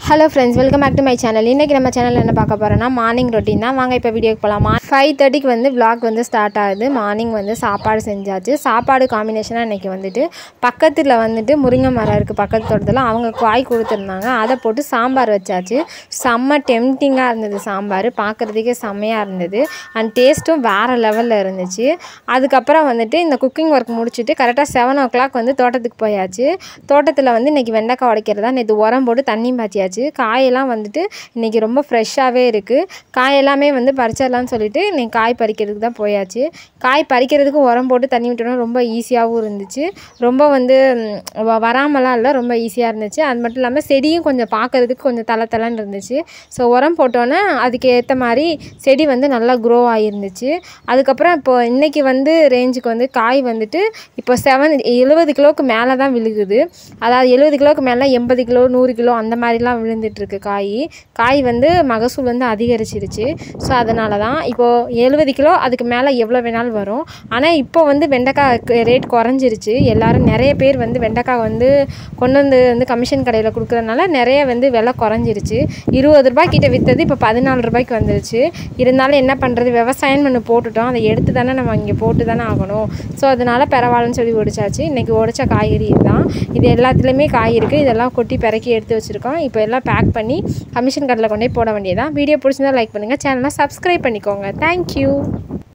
hello friends welcome back to my channel இன்றைக்கி நம்ம சேனலில் என்ன பார்க்க போகிறோன்னா மார்னிங் ரொட்டீன் தான் வாங்க இப்போ வீடியோக்கு போகலாமா ஃபைவ் தேர்ட்டிக்கு வந்து vlog வந்து ஸ்டார்ட் ஆகுது மார்னிங் வந்து சாப்பாடு செஞ்சாச்சு சாப்பாடு காம்பினேஷனாக இன்றைக்கி வந்துட்டு பக்கத்தில் வந்துட்டு முருங்கை மரம் இருக்குது பக்கத்து தோட்டத்தில் அவங்க காய் கொடுத்துருந்தாங்க அதை போட்டு சாம்பார் வச்சாச்சு செம்ம டெம்டிங்காக இருந்தது சாம்பார் பார்க்குறதுக்கே செம்மையாக இருந்தது அண்ட் டேஸ்ட்டும் வேறு லெவலில் இருந்துச்சு அதுக்கப்புறம் வந்துட்டு இந்த குக்கிங் ஒர்க் முடிச்சுட்டு கரெக்டாக செவன் ஓ கிளாக் வந்து தோட்டத்துக்கு போயாச்சு தோட்டத்தில் வந்து இன்றைக்கி வெண்டைக்காய் உடைக்கிறதா நேற்று உரம் போட்டு தண்ணி மாற்றியாச்சு காயெல்லாம் வந்துட்டு இன்றைக்கி ரொம்ப ஃப்ரெஷ்ஷாகவே இருக்குது காய் எல்லாமே வந்து பறிச்சிடலாம்னு சொல்லிட்டு இன்றைக்கி காய் பறிக்கிறதுக்கு தான் போயாச்சு காய் பறிக்கிறதுக்கு உரம் போட்டு தண்ணி விட்டோன்னா ரொம்ப ஈஸியாகவும் இருந்துச்சு ரொம்ப வந்து ம், வ- வராமலாம் இல்லை ரொம்ப ஈஸியாக இருந்துச்சு அது மட்டும் இல்லாமல் செடியும் கொஞ்சம் பார்க்குறதுக்கு கொஞ்சம் தலை தலைன்னு இருந்துச்சு ஸோ உரம் போட்டோன்னே அதுக்கு ஏற்ற மாதிரி செடி வந்து நல்லா க்ரோ ஆகிருந்துச்சு அதுக்கப்புறம் இப்போ இன்றைக்கி வந்து ரேஞ்சுக்கு வந்து காய் வந்துட்டு இப்போ செவன் எழுபது கிலோவுக்கு மேலே தான் விழுகுது அதாவது எழுபது கிலோவுக்கு மேலே எண்பது கிலோ நூறு கிலோ அந்த மாதிரிலாம் விழுந்துட்டுருக்கு காய் காய் வந்து மகசூல் வந்து அதிகரிச்சிருச்சு ஸோ அதனால தான் இப்போது எழுபது கிலோ அதுக்கு மேலே எவ்வளோ வேணாலும் வரும் ஆனால் இப்போ வந்து வெண்டைக்காய் ரேட் குறைஞ்சிருச்சு எல்லாரும் நிறைய பேர் வந்து வெண்டைக்காய் வந்து கொண்டு வந்து வந்து கமிஷன் கடையில் கொடுக்குறதுனால நிறைய வந்து விலை குறைஞ்சிருச்சு இருபது ரூபாய் கிட்ட விற்றது இப்போ பதினாலு ரூபாய்க்கு வந்துருச்சு இருந்தாலும் என்ன பண்ணுறது விவசாயம் ஒன்று போட்டுட்டோம் அதை எடுத்து தானே நம்ம இங்கே போட்டு தானே ஆகணும் ஸோ அதனால் பரவாயில்லன்னு சொல்லி ஒடிச்சாச்சு இன்றைக்கி உடைச்ச காய்கறி இதுதான் இது எல்லாத்துலேயுமே காய் இருக்குது இதெல்லாம் கொட்டி பிறக்கி எடுத்து வச்சுருக்கோம் இப்போ எல்லாம் பேக் பண்ணி கமிஷன் கடையில் கொண்டு போய் போட வேண்டியதான் வீடியோ பிடிச்சிருந்தா லைக் பண்ணுங்கள் சேனலை சப்ஸ்கிரைப் பண்ணிக்கோங்க தேங்க்யூ